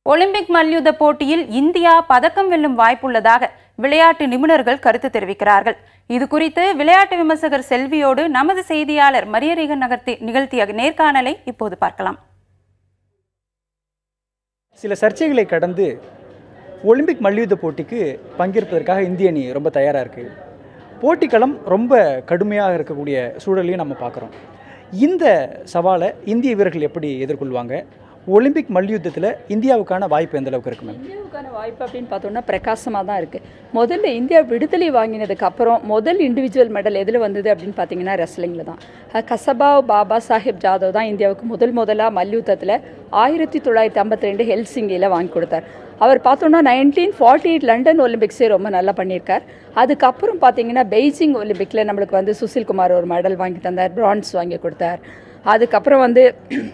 Olympic மல்யுத்த போட்டியில் India பதக்கம் வெல்லும் வாய்ப்புள்ளதாக விளையாட்டு நிபுணர்கள் கருத்து தெரிவிக்கிறார்கள் இது குறித்து விளையாட்டு விமர்சகர் செல்வியோடு நமது செய்தியாளர் மரியரேகன் நகர்த்தி நிகழ்த்திய நேர்காணலை இப்போது பார்க்கலாம் சில சர்ச்சைகளை கடந்து ஒலிம்பிக் மல்யுத்த போட்டிக்கு பங்கேற்பதற்காக இந்திய அணி ரொம்ப தயாராக இருக்குது போட்டிக்களம் ரொம்ப கடுமையாக இருக்கக்கூடிய சூழலையும் நம்ம பார்க்குறோம் இந்த சவாலை இந்திய வீரர்கள் எப்படி எதிர்கொள்வாங்க ஒலிம்பிக் மல்யுத்தத்தில் இந்தியாவுக்கான வாய்ப்பு எந்த அளவுக்கு இருக்கு மேம் இந்தியாவுக்கான வாய்ப்பு அப்படின்னு பார்த்தோம்னா பிரகாசமாக தான் இருக்குது முதல்ல இந்தியா விடுதலை வாங்கினதுக்கு அப்புறம் முதல் இண்டிவிஜுவல் மெடல் எதில் வந்தது அப்படின்னு பார்த்தீங்கன்னா ரெஸ்லிங்கில் தான் அஹ் கசபாவ் பாபா சாஹிப் ஜாதவ் தான் இந்தியாவுக்கு முதல் முதலாக மல்யுத்தத்தில் ஆயிரத்தி தொள்ளாயிரத்தி ஐம்பத்தி ரெண்டு ஹெல்சிங்கியில் வாங்கி கொடுத்தார் அவர் பார்த்தோம்னா நைன்டீன் ஃபார்ட்டி எயிட் லண்டன் ஒலிம்பிக்ஸே ரொம்ப நல்லா பண்ணியிருக்கார் அதுக்கப்புறம் பார்த்தீங்கன்னா பெய்ஜிங் ஒலிம்பிக்கில் நம்மளுக்கு வந்து சுசில் குமார் ஒரு மெடல் வாங்கி தந்தார் பிரான்ஸ் வாங்கி கொடுத்தார் அதுக்கப்புறம் வந்து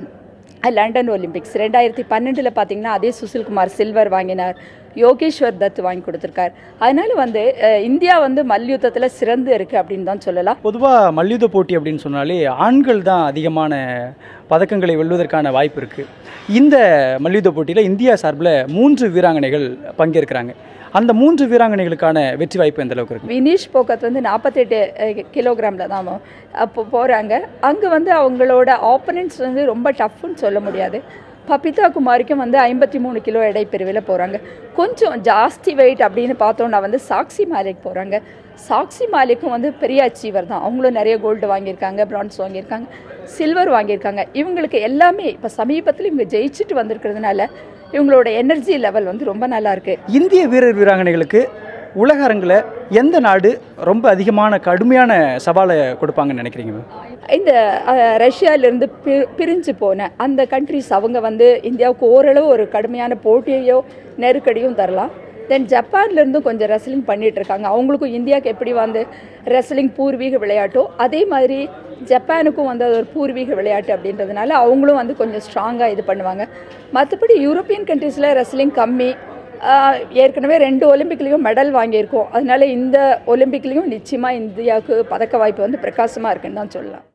லண்டன் ஒலிம்பிக்ஸ் ரெண்டாயிரத்தி பன்னெண்டில் பார்த்தீங்கன்னா அதே சுசில்குமார் சில்வர் வாங்கினார் யோகேஸ்வர் தத் வாங்கி கொடுத்துருக்கார் அதனால வந்து அஹ், இந்தியா வந்து மல்யுத்தத்தில் சிறந்து இருக்குது அப்படின்னு தான் சொல்லலாம் பொதுவாக மல்யுத்த போட்டி அப்படின்னு சொன்னாலே ஆண்கள் தான் அதிகமான பதக்கங்களை வெல்வதற்கான வாய்ப்பு இருக்குது இந்த மல்யுத்த போட்டியில் இந்தியா சார்பில் மூன்று வீராங்கனைகள் பங்கேற்கிறாங்க அந்த மூன்று வீராங்கனைகளுக்கான வெற்றி வாய்ப்பு எந்த அளவுக்கு இருக்கு வினீஷ் போகத் வந்து நாற்பத்தெட்டு கிலோகிராமில் தான் அப்போ போகிறாங்க அங்கே வந்து அவங்களோட ஆப்பனன்ட்ஸ் வந்து ரொம்ப டஃப்னு சொல்ல முடியாது பபிதா குமாரிக்கும் வந்து ஐம்பத்தி மூணு கிலோ எடை பிரிவில் போகிறாங்க கொஞ்சம் ஜாஸ்தி வெயிட் அப்படின்னு பார்த்தோன்னா வந்து சாக்சி மாலிக் போகிறாங்க சாக்சி மாலிக்கும் வந்து பெரிய அச்சீவர் தான் அவங்களும் நிறைய கோல்டு வாங்கியிருக்காங்க பிரான்ஸ் வாங்கியிருக்காங்க சில்வர் வாங்கியிருக்காங்க இவங்களுக்கு எல்லாமே இப்போ சமீபத்தில் இவங்க ஜெயிச்சுட்டு வந்திருக்கிறதுனால இவங்களோட எனர்ஜி லெவல் வந்து ரொம்ப நல்லா இருக்கு இந்திய வீரர் வீராங்கனைகளுக்கு உலக அரங்கில் எந்த நாடு ரொம்ப அதிகமான கடுமையான சவாலை கொடுப்பாங்கன்னு நினைக்கிறீங்க மேம் இந்த அஹ், ரஷ்யாவிலிருந்து பி பிரிஞ்சு போன அந்த கண்ட்ரிஸ் அவங்க வந்து இந்தியாவுக்கு ஓரளவு ஒரு கடுமையான போட்டியையோ நெருக்கடியும் தரலாம் தென் ஜப்பான்லேருந்தும் கொஞ்சம் ரெஸ்லிங் பண்ணிட்டு இருக்காங்க அவங்களுக்கும் இந்தியாவுக்கு எப்படி வந்து ரெஸ்லிங் பூர்வீக விளையாட்டோ அதே மாதிரி ஜப்பானுக்கும் வந்து அது ஒரு பூர்வீக விளையாட்டு அப்படின்றதுனால அவங்களும் வந்து கொஞ்சம் ஸ்ட்ராங்காக இது பண்ணுவாங்க மற்றபடி யூரோப்பியன் கண்ட்ரீஸில் ரெஸ்லிங் கம்மி ஆஹ் ஏற்கனவே ரெண்டு ஒலிம்பிக்லேயும் மெடல் வாங்கியிருக்கோம் அதனால இந்த ஒலிம்பிக்லேயும் நிச்சயமாக இந்தியாவுக்கு பதக்க வாய்ப்பு வந்து பிரகாசமாக இருக்குன்னு தான் சொல்லலாம்